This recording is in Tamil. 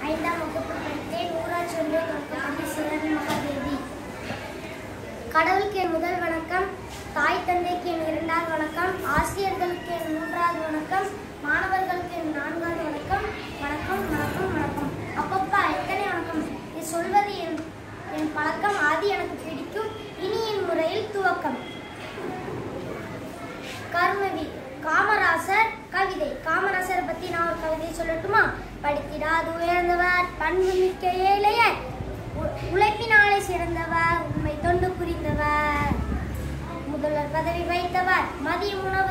ஐந்தாம் வகுப்பு படித்தேன் ஊராட்சி ஒன்றிய தொடக்கப்பள்ளி சிவன் மகாதேவி கடவுளுக்கு என் முதல் வணக்கம் தாய் தந்தைக்கு என் இரண்டாவது வணக்கம் ஆசிரியர்களுக்கு என் மூன்றாவது வணக்கம் மாணவர்களுக்கு என் நான்காவது வணக்கம் வணக்கம் வணக்கம் வணக்கம் அப்பப்பா எத்தனை வணக்கம் இது சொல்வது என் என் பழக்கம் அது எனக்கு பிடிக்கும் இனி என் முறையில் துவக்கம் கர்மவி காமராசர் கவிதை காமராசரை பத்தி நான் ஒரு கவிதை சொல்லட்டுமா படித்திடாது உயர்ந்தவர் பண்புமிக்க ஏழையர் உ- உழைப்பினாலே சிறந்தவர் உண்மை தொண்டு புரிந்தவர் முதல்வர் பதவி வைத்தவர் மதிய உணவு